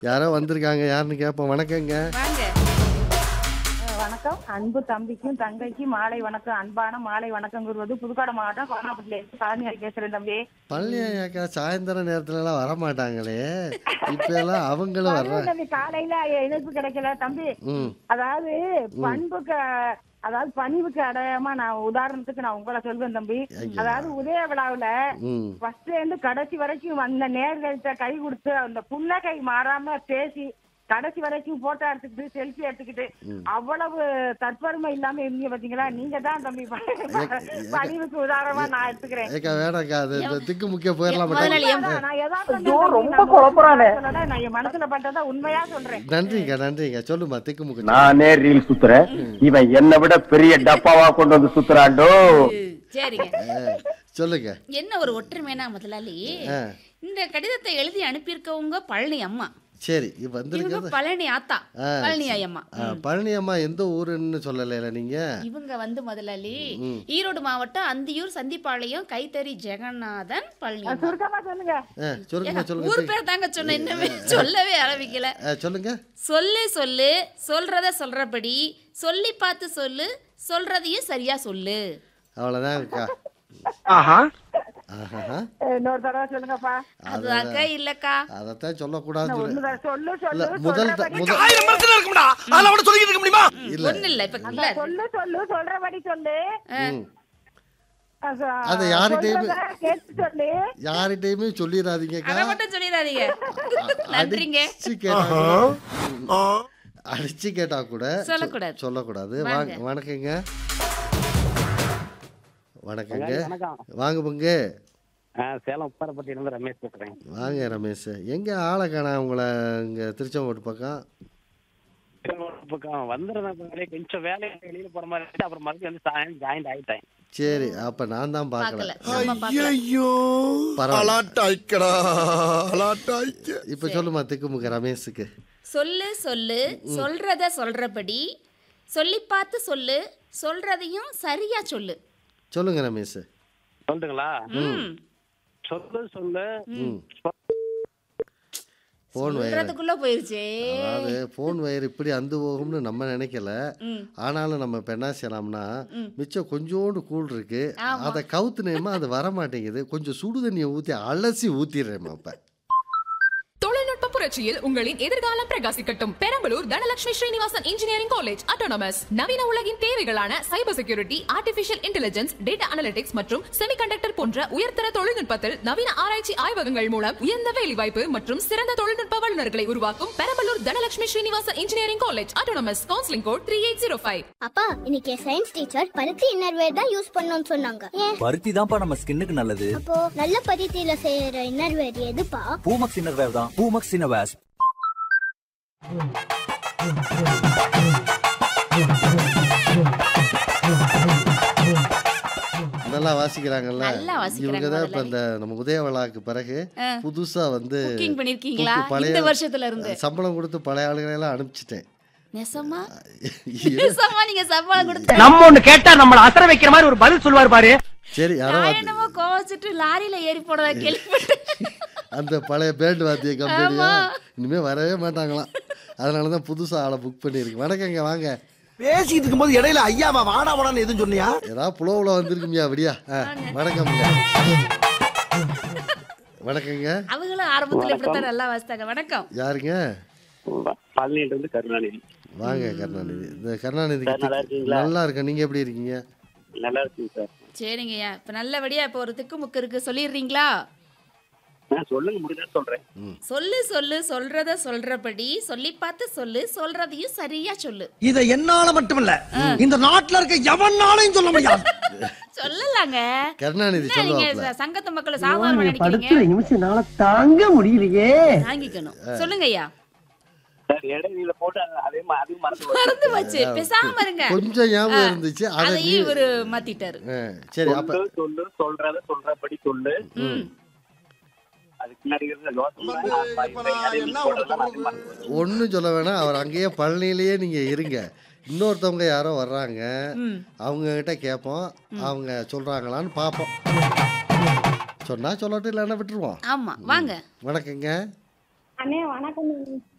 யாரோ வந்திருக்காங்க யாருன்னு கேட்போம் வணக்கங்க வாங்க அஹ் வணக்கம் அன்பு தம்பிக்கும் தங்கைக்கும் மாலை வணக்கம் அன்பான மாலை வணக்கம் கூறுவது புதுக்கோட்டை மாவட்டம் கோனாப்பட்டில இருந்து பழனியாரி பேசுறேன் தம்பி பழனி ஐயாக்கா சாயந்தர நேரத்துல எல்லாம் வரமாட்டாங்களே இப்ப எல்லாம் அவங்களும் வரல வர்றாங்க தம்பி காலையில இணைப்பு கிடைக்கல தம்பி ம் அதாவது பண்புக்கு அதாவது பணிவுக்கு அடையாம நான் உதாரணத்துக்கு நான் உங்களை சொல்வேன் தம்பி ஐயா. அதாவது உதய விழாவுல ம் ஃபர்ஸ்ட் இருந்து கடைசி வரைக்கும் வந்த நேர்கள்ட்ட கை கொடுத்து அந்த புன்னகை மாறாம பேசி கடைசி வரைக்கும் போட்டோ எடுத்துக்கிட்டு செல்ஃபி எடுத்துக்கிட்டு அவ்வளவு தற்பெருமை இல்லாம இருந்தீங்க பாத்தீங்களா நீங்க தான் தம்பி பணிவுக்கு உதாரணமா நான் எடுத்துக்கிறேன் ஏக்கா வேணாக்கா அது இந்த திக்கு முக்கிய போயிடலாம் முதலாளி மாட்டேன் எம்- நான் ஏதாவது ரொம்ப குழப்பறானே நான் என் மனசுல பட்டதை உண்மையா சொல்றேன் நன்றிங்க நன்றிங்க சொல்லுமா திக்கு முக்கு நானே ரீல் சுத்துறேன் இவன் என்னை விட பெரிய டப்பாவா கொண்டு வந்து சுத்துறாண்டோ சரிங்க சொல்லுங்க என்ன ஒரு ஒற்றுமைனா முதலாளி ஆ. இந்த கடிதத்தை எழுதி அனுப்பியிருக்கவங்க பழனி அம்மா சரி இப்ப இவங்க வந்திருக்கிறது பழனி ஆத்தா ஆ, பழனி ஐயம்மா ஆ, பழனி அம்மா எந்த ஊருன்னு சொல்லலைல நீங்க இவங்க வந்து முதலாளி ஈரோடு மாவட்டம் அந்தியூர் சந்திப்பாளையம் கைத்தறி ஜெகநாதன் பழனி அம்மா. சுருக்கமா சொல்லுங்க ஆ, சொல்லுங்க சொல்லுங்க ஊர் பேர் தாங்க சொன்ன இன்னுமே சொல்லவே ஆரம்பிக்கல ஆ, சொல்லுங்க சொல்லு சொல்லு சொல்றத சொல்றபடி சொல்லி பார்த்து சொல்லு சொல்றதையும் சரியா சொல்லு அவ்வளவுதான் அக்கா ஆஹா ஆஹா இன்னொரு தடவை சொல்லுங்கப்பா அது அக்கா இல்லக்கா அதைத்தான் சொல்லக்கூடாதுன்னு ஒண்ணு சொல்ல தடவை சொல்லு இல்ல சொல்லு முதல் த- சொல்றபடி முதல் ஆயிரம் மரத்துல இருக்கும்டா அதெல்லாம் அவன சொல்லிக்கிட்டு இருக்க முடியுமா இல்ல ஒண்ணு இல்ல இப்ப இல்ல சொல்லு சொல்லு சொல்றபடி சொல்லு ம். அது, அதை யார்கிட்டயுமே- சொல்றத கேட்டு சொல்லு யார்கிட்டயுமே சொல்லிடாதீங்கக்கா அதை மட்டும் சொல்லிடாதீங்க நன்றிங்க அடிச்சு கேட்டா கூட அடிச்சு கேட்டா கூட சொ- சொல்லக்கூடாது. சொல்லக்கூடாது வாங்க. வாங்க வணக்கங்க வணக்கங்க வணக்கம் வாங்க பங்கு ஆ, சேலம் உப்பாரப்பட்டியில இருந்து ரமேஷ் பேசுறேன் வாங்க ரமேஷ் எங்க ஆளை காணா உங்களை இங்க திருச்செங்கோட்டு பக்கம் திருவள்ளூர் பக்கம் வந்துடுறேன் அப்படியே கொஞ்சம் வேலை வெளியில போற மாதிரி இருந்துச்சு அப்புறம் மறுபடியும் வந்து சாயம் ஜாயிண்ட் ஆயிட்டேன் சரி அப்ப நான் தான் பாக்கல பார்க்கல நம்ம பாக்கல ஐயோ பரவாயில்ல. அலாட்டாய்க்கடா அலாட்டாய்க்க இப்ப சொல்லுமா திக்குமுக ரமேஷுக்கு சொல்லு சொல்லு சொல்றத சொல்றபடி சொல்லி பார்த்து சொல்லு சொல்றதையும் சரியா சொல்லு சொல்லுங்க ரமேஷ் சொல்லுங்களா ம் சொல்லு சொல்லு போன் வயர் சொல்றதுக்குள்ள போயிருச்சே அதாவது ஃபோன் வயர் இப்படி அந்து போகும்னு நம்ம நினைக்கல ம். ஆனாலும் நம்ம இப்போ என்ன செய்யலாம்னா மிச்சம் கொஞ்சோண்டு கூழ் இருக்கு அதை கவுத்துனேமா அது வர மாட்டேங்குது கொஞ்சம் சுடு தண்ணியை ஊற்றி அலசி ஊற்றிடுறேம்மா இப்போ தொழில்நுட்ப புரட்சியில் உங்களின் எதிர்காலம் பிரகாசிக்கட்டும் Perambalur Dhanalakshmi Srinivasan engineering college autonomous நவீன உலகின் தேவைகளான cyber security artificial intelligence data analytics மற்றும் செமிகண்டக்டர் போன்ற உயர்தர தொழில்நுட்பத்தில் நவீன ஆராய்ச்சி ஆய்வகங்கள் மூலம் உயர்ந்த வேலைவாய்ப்பு மற்றும் சிறந்த தொழில்நுட்ப வல்லுநர்களை உருவாக்கும் Perambalur Dhanalakshmi Srinivasan engineering college autonomous counselling code three eight zero five அப்பா இன்னைக்கு சயின்ஸ் டீச்சர் பருத்தி இன்னர்வேர் தான் யூஸ் பண்ணணும்னு சொன்னாங்க ஏன் பருத்தி தான்ப்பா நம்ம ஸ்கின்னுக்கு நல்லது அப்போ நல்ல பருத்தியில செய்யற இன்னர்வேர் எதுப்பா பூமக்ஸ் இன்னர்வேர் தான் பூமக்ஸ் இன்னர்வேர்ஸ் நல்லா வாசிக்கிறாங்கல்ல நல்லா வாசிக்கிறாங்க இவங்க தான் இப்போ முதலாளி. இந்த நம்ம உதயவிழாக்கு பிறகு புதுசா வந்து குக்கிங் பண்ணிருக்கீங்களா குக்கு பழைய இந்த வருஷத்துல இருந்து சம்பளம் கொடுத்து பழைய ஆளுகளை எல்லாம் அனுப்பிச்சிட்டேன் நெசமா நெசமா நீங்க சம்பளம் கொடுத்து நம்ம ஒண்ணு கேட்டா நம்மள அசர வைக்கிற மாதிரி ஒரு பதில் சொல்லுவார் பாரு சரி யாரோ நான் வந்து- என்னமோ கோவச்சிட்டு லாரியில ஏறி போனதா கேள்விப்பட்டேன் அந்த பழைய பேண்ட் வாத்திய கம்பெனியா இனிமே வரவே மாட்டாங்களாம் அதனால தான் புதுசா ஆளை புக் பண்ணியிருக்கு வணக்கங்க வாங்க பேசிட்டு இருக்கும்போது இடையில ஐயாவா வாடா வாடான்னு எதுவும் சொன்னியா ஏதாவது புலவுல வந்திருக்குமியா அப்படியா ஆ, வணக்கம்ங்க வணக்கங்க அவங்களும் ஆரம்பத்துல இப்படித்தான் நல்லா வாசித்தாங்க வணக்கம் யாருங்க பழனியில இருந்து கருணாநிதி வாங்க கருணாநிதி இந்த கருணாநிதி சார், நல்லா இருக்கீங்களா? நல்லா இருக்கேன் நீங்க எப்படி இருக்கீங்க நல்லா இருக்குங்க சார் சரிங்கய்யா இப்ப நல்லபடியா இப்ப ஒரு திக்குமுக்கு இருக்கு சொல்லிடுறீங்களா ஆ, சொல்லுங்க முடிஞ்சா சொல்றேன் சொல்லு சொல்லு சொல்றத சொல்றபடி சொல்லி பார்த்து சொல்லு சொல்றதையும் சரியா சொல்லு இத என்னால மட்டுமல்ல இந்த நாட்டுல இருக்க எவனாலையும் சொல்ல முடியாது சொல்லலாங்க கருணாநிதி என்ன நீங்க சொல்லுவாப்ல ச- சங்கத்து மக்களை சாதாரணமா நினைக்கிறீங்க நிமிஷம் தாங்க முடியலையே தாங்கிக்கணும் சொல்லுங்க ஐயா சார் இடையில போட்டு அதே மா- அதையும் மறந்து போச்சு. மறந்து வச்சு பேசாம இருங்க கொஞ்சம் ஞாபகம் இருந்துச்சு அதை நீ அதையும் இவரு மாத்திட்டாரு ஆ, சரி அப்ப சொல்லு சொல்லு சொல்றத சொல்றபடி சொல்லு ம். அதுக்கு பின்னாடி இருந்த யோசனை அதையும் போட்டதெல்லாம் அதையும் மறந்து போச்சு. ஒன்றும் சொல்ல வேணாம் அவர் அங்கேயே பழனியிலேயே நீங்க இருங்க இன்னொருத்தவங்க யாரோ வர்றாங்க ம். அவங்க கிட்ட கேட்போம் அவங்க சொல்றாங்களான்னு பார்ப்போம் சொன்னா சொல்லட்டும் இல்லைன்னா விட்டுருவோம் ஆமா வாங்க வணக்கங்க அண்ணே வணக்கம்